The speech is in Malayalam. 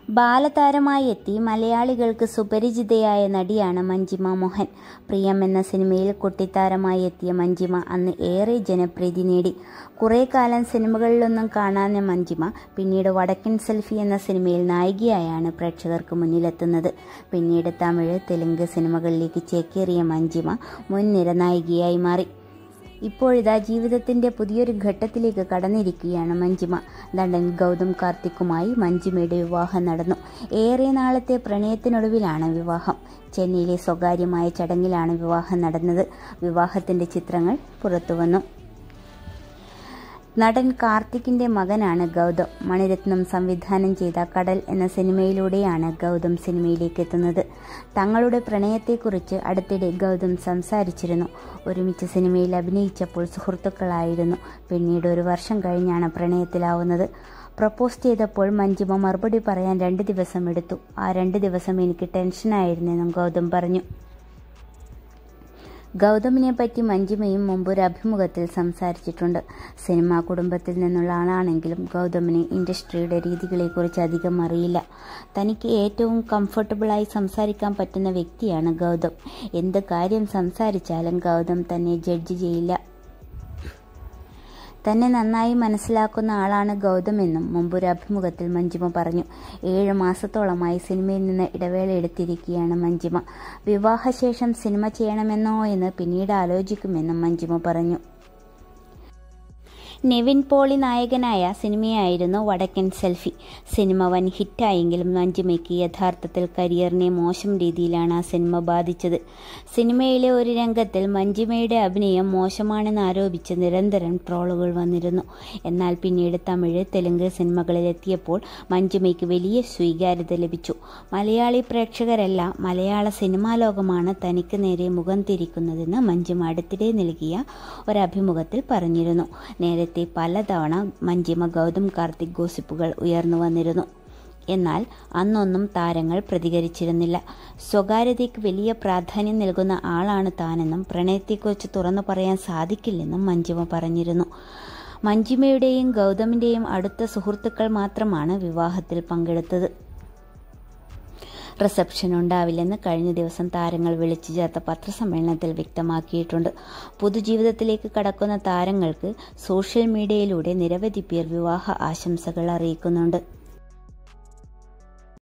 ബാലതാരമായി എത്തി മലയാളികൾക്ക് സുപരിചിതയായ നടിയാണ് മഞ്ജിമ മോഹൻ പ്രിയം എന്ന സിനിമയിൽ കുട്ടിത്താരമായി എത്തിയ മഞ്ജിമ അന്ന് ഏറെ ജനപ്രീതി നേടി കുറേ കാലം സിനിമകളിലൊന്നും കാണാഞ്ഞ മഞ്ജിമ പിന്നീട് വടക്കൻ സെൽഫി എന്ന സിനിമയിൽ നായികയായാണ് പ്രേക്ഷകർക്ക് മുന്നിലെത്തുന്നത് പിന്നീട് തമിഴ് തെലുങ്ക് സിനിമകളിലേക്ക് ചേക്കേറിയ മഞ്ജിമ മുൻനിര നായികയായി മാറി ഇപ്പോഴിതാ ജീവിതത്തിന്റെ പുതിയൊരു ഘട്ടത്തിലേക്ക് കടന്നിരിക്കുകയാണ് മഞ്ജിമ നടൻ ഗൗതം കാർത്തിക്കുമായി മഞ്ജിമയുടെ വിവാഹം നടന്നു ഏറെ നാളത്തെ പ്രണയത്തിനൊടുവിലാണ് വിവാഹം ചെന്നൈയിലെ സ്വകാര്യമായ ചടങ്ങിലാണ് വിവാഹം നടന്നത് വിവാഹത്തിന്റെ ചിത്രങ്ങൾ പുറത്തുവന്നു നടൻ കാർത്തിക്കിന്റെ മകനാണ് ഗൗതം മണിരത്നം സംവിധാനം ചെയ്ത കടൽ എന്ന സിനിമയിലൂടെയാണ് ഗൗതം സിനിമയിലേക്ക് എത്തുന്നത് തങ്ങളുടെ പ്രണയത്തെക്കുറിച്ച് അടുത്തിടെ ഗൗതം സംസാരിച്ചിരുന്നു ഒരുമിച്ച് സിനിമയിൽ അഭിനയിച്ചപ്പോൾ സുഹൃത്തുക്കളായിരുന്നു പിന്നീട് ഒരു വർഷം കഴിഞ്ഞാണ് പ്രണയത്തിലാവുന്നത് പ്രപ്പോസ് ചെയ്തപ്പോൾ മഞ്ജിമ മറുപടി പറയാൻ രണ്ട് ദിവസം എടുത്തു ആ രണ്ട് ദിവസം എനിക്ക് ടെൻഷനായിരുന്നെന്നും ഗൗതം പറഞ്ഞു ഗൗതമിനെ പറ്റി മഞ്ജിമയും മുമ്പ് ഒരു അഭിമുഖത്തിൽ സംസാരിച്ചിട്ടുണ്ട് സിനിമാ കുടുംബത്തിൽ നിന്നുള്ള ആളാണെങ്കിലും ഗൗതമിന് ഇൻഡസ്ട്രിയുടെ രീതികളെക്കുറിച്ച് അധികം അറിയില്ല തനിക്ക് ഏറ്റവും കംഫർട്ടബിളായി സംസാരിക്കാൻ പറ്റുന്ന വ്യക്തിയാണ് ഗൗതം എന്ത് കാര്യം സംസാരിച്ചാലും ഗൗതം തന്നെ ജഡ്ജ് ചെയ്യില്ല തന്നെ നന്നായി മനസ്സിലാക്കുന്ന ആളാണ് ഗൗതമെന്നും മുമ്പൊരു അഭിമുഖത്തിൽ മഞ്ജിമ പറഞ്ഞു ഏഴ് മാസത്തോളമായി സിനിമയിൽ നിന്ന് ഇടവേള എടുത്തിരിക്കുകയാണ് മഞ്ജിമ വിവാഹശേഷം സിനിമ ചെയ്യണമെന്നോ എന്ന് പിന്നീട് ആലോചിക്കുമെന്നും മഞ്ജിമ പറഞ്ഞു നെവിൻ പോളി നായകനായ സിനിമയായിരുന്നു വടക്കൻ സെൽഫി സിനിമ വൻ ഹിറ്റായെങ്കിലും മഞ്ജിമയ്ക്ക് യഥാർത്ഥത്തിൽ കരിയറിനെ മോശം രീതിയിലാണ് ആ സിനിമ ബാധിച്ചത് സിനിമയിലെ ഒരു രംഗത്തിൽ മഞ്ജിമയുടെ അഭിനയം മോശമാണെന്ന് ആരോപിച്ച് നിരന്തരം ട്രോളുകൾ വന്നിരുന്നു എന്നാൽ പിന്നീട് തമിഴ് തെലുങ്ക് സിനിമകളിലെത്തിയപ്പോൾ മഞ്ജിമയ്ക്ക് വലിയ സ്വീകാര്യത ലഭിച്ചു മലയാളി പ്രേക്ഷകരല്ല മലയാള സിനിമാ ലോകമാണ് തനിക്ക് നേരെ മുഖം തിരിക്കുന്നതെന്ന് മഞ്ജിമ അടുത്തിടെ നൽകിയ ഒരഭിമുഖത്തിൽ പറഞ്ഞിരുന്നു നേരത്തെ പലതവണ മഞ്ജിമ ഗൗതം കാർത്തിക് ഗോസിപ്പുകൾ ഉയർന്നു വന്നിരുന്നു എന്നാൽ അന്നൊന്നും താരങ്ങൾ പ്രതികരിച്ചിരുന്നില്ല സ്വകാര്യതയ്ക്ക് വലിയ പ്രാധാന്യം നൽകുന്ന ആളാണ് താനെന്നും പ്രണയത്തെക്കുറിച്ച് തുറന്നു പറയാൻ സാധിക്കില്ലെന്നും മഞ്ജിമ പറഞ്ഞിരുന്നു മഞ്ജിമയുടെയും ഗൗതമിന്റെയും അടുത്ത സുഹൃത്തുക്കൾ മാത്രമാണ് വിവാഹത്തിൽ പങ്കെടുത്തത് റിസപ്ഷൻ ഉണ്ടാവില്ലെന്ന് കഴിഞ്ഞ ദിവസം താരങ്ങൾ വിളിച്ചു ചേർത്ത പത്രസമ്മേളനത്തിൽ വ്യക്തമാക്കിയിട്ടുണ്ട് പൊതുജീവിതത്തിലേക്ക് കടക്കുന്ന താരങ്ങൾക്ക് സോഷ്യൽ മീഡിയയിലൂടെ നിരവധി പേർ വിവാഹ ആശംസകൾ അറിയിക്കുന്നുണ്ട്